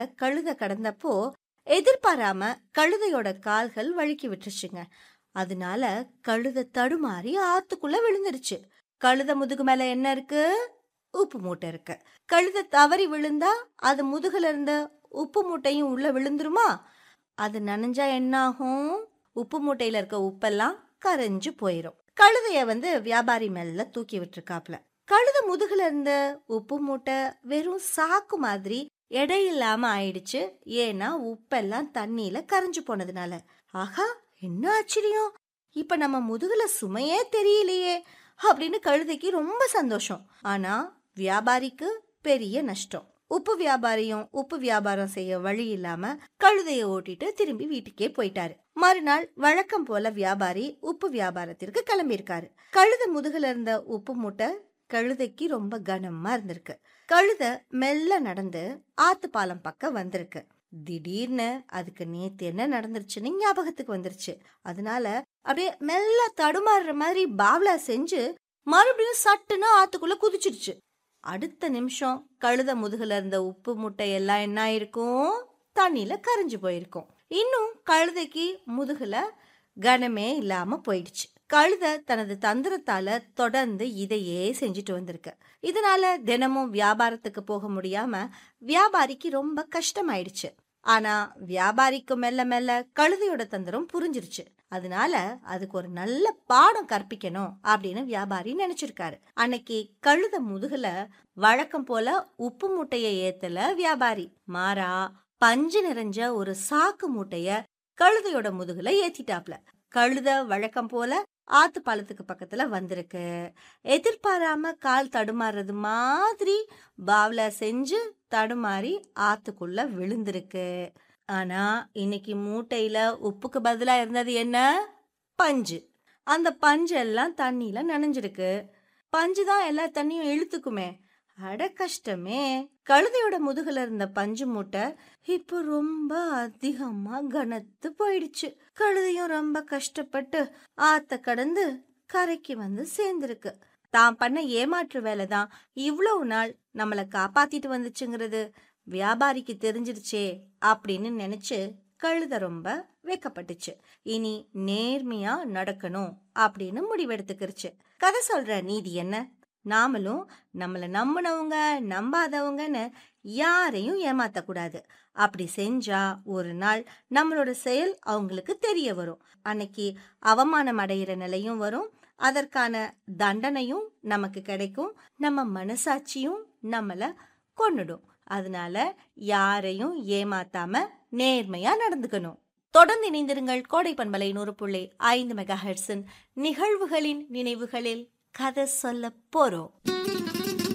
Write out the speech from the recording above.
கழுத கடந்தப்போ எதிர்பாராம கழுதையோட கால்கள் வழுக்கி விட்டுருச்சுங்க அதனால கழுத தடுமாறி ஆத்துக்குள்ள விழுந்துருச்சு கழுத முதுகு மேல என்ன இருக்கு உப்பு மூட்டை இருக்கு கழுத தவறி விழுந்தா அது முதுகுல இருந்த உப்பு மூட்டையும் உள்ள விழுந்துருமா அது நனைஞ்சா என்ன ஆகும் உப்பு மூட்டையில இருக்க உப்பெல்லாம் கரைஞ்சு போயிடும் கழுதைய வந்து வியாபாரி மேல தூக்கி விட்டுருக்காப்ல கழுத முதுகுல இருந்த உப்பு மூட்டை வெறும் சாக்கு மாதிரி எடையில்லாம ஆயிடுச்சு ஏன்னா உப்பெல்லாம் தண்ணியில கரைஞ்சு போனதுனால ஆஹா என்ன ஆச்சரியம் இப்ப நம்ம முதுகுல சுமையே தெரியலையே அப்படின்னு கழுதைக்கு ரொம்ப சந்தோஷம் ஆனா வியாபாரிக்கு பெரிய நஷ்டம் உப்பு வியாபாரியும் உப்பு வியாபாரம் செய்ய வழி இல்லாம கழுதைய ஓட்டிட்டு திரும்பி வீட்டுக்கே போயிட்டாரு மறுநாள் வழக்கம் போல வியாபாரி உப்பு வியாபாரத்திற்கு கிளம்பியிருக்காரு கழுத முதுகுல இருந்த உப்பு மூட்டை கழுதைக்கு ரொம்ப கனமா இருந்திருக்கு கழுத மெல்ல நடந்து ஆத்து பாலம் பக்கம் வந்திருக்கு திடீர்னு அதுக்கு நேத்து என்ன நடந்துருச்சுன்னு ஞாபகத்துக்கு வந்துருச்சு அதனால அப்படியே மெல்ல தடுமாறுற மாதிரி பாவ்லா செஞ்சு மறுபடியும் சட்டுன்னு ஆத்துக்குள்ள குதிச்சிருச்சு அடுத்த நிமிஷம் கழுத முதுகுல இருந்த உப்பு முட்டை எல்லாம் என்ன ஆயிருக்கும் தண்ணியில கரைஞ்சு போயிருக்கும் இன்னும் கழுதைக்கு முதுகுல கனமே இல்லாம போயிடுச்சு கழுத தனது தந்திரத்தால தொடர்ந்து இதையே செஞ்சுட்டு வந்திருக்கு இதனால தினமும் வியாபாரத்துக்கு போக முடியாம வியாபாரிக்கு ரொம்ப கஷ்டமாயிடுச்சு ஆனா வியாபாரிக்கு மெல்ல மெல்ல கழுதையோட தந்திரம் புரிஞ்சிருச்சு அதனால அதுக்கு ஒரு நல்ல பாடம் கற்பிக்கணும் அப்படின்னு வியாபாரி நினைச்சிருக்காரு அன்னைக்கு கழுத முதுகுல வழக்கம் போல உப்பு மூட்டைய ஏத்தல வியாபாரி மாறா பஞ்சு நிறைஞ்ச ஒரு சாக்கு மூட்டைய கழுதையோட முதுகுல ஏத்திட்டாப்ல கழுத வழக்கம் போல ஆத்து பாலத்துக்கு பக்கத்துல வந்திருக்கு எதிர்பாராம கால் தடுமாறுறது மாதிரி பாவ்ல செஞ்சு தடுமாறி ஆத்துக்குள்ள விழுந்திருக்கு ஆனா இன்னைக்கு மூட்டையில உப்புக்கு பதிலா இருந்தது என்ன பஞ்சு அந்த பஞ்சு எல்லாம் தண்ணியில நனைஞ்சிருக்கு பஞ்சு தான் எல்லா தண்ணியும் இழுத்துக்குமே அட கஷ்டமே கழுதையோட முதுகுல இருந்த பஞ்சு மூட்டை இப்போ ரொம்ப அதிகமா கனத்து போயிடுச்சு கழுதையும் ரொம்ப கஷ்டப்பட்டு ஆத்த கடந்து கரைக்கு வந்து சேர்ந்திருக்கு தான் பண்ண ஏமாற்று வேலை தான் இவ்வளவு நாள் நம்மளை காப்பாத்திட்டு வந்துச்சுங்கிறது வியாபாரிக்கு தெரிஞ்சிருச்சே அப்படின்னு நினைச்சு கழுத ரொம்ப வெக்கப்பட்டுச்சு இனி நேர்மையா நடக்கணும் அப்படின்னு முடிவெடுத்துக்கிருச்சு கதை சொல்ற நீதி என்ன நாமளும் நம்மளை நம்பினவங்க நம்பாதவங்கன்னு யாரையும் ஏமாத்தக்கூடாது அப்படி செஞ்சா ஒரு நாள் நம்மளோட செயல் அவங்களுக்கு தெரிய வரும் அன்னைக்கு அவமானம் அடையிற நிலையும் வரும் அதற்கான தண்டனையும் நமக்கு கிடைக்கும் நம்ம மனசாட்சியும் நம்மள கொன்னுடும் அதனால யாரையும் ஏமாத்தாம நேர்மையா நடந்துக்கணும் தொடர்ந்து இணைந்திருங்கள் கோடை பண்பலை நூறு புள்ளி ஐந்து மெகா நிகழ்வுகளின் நினைவுகளில் கதை சொல்ல போறோம்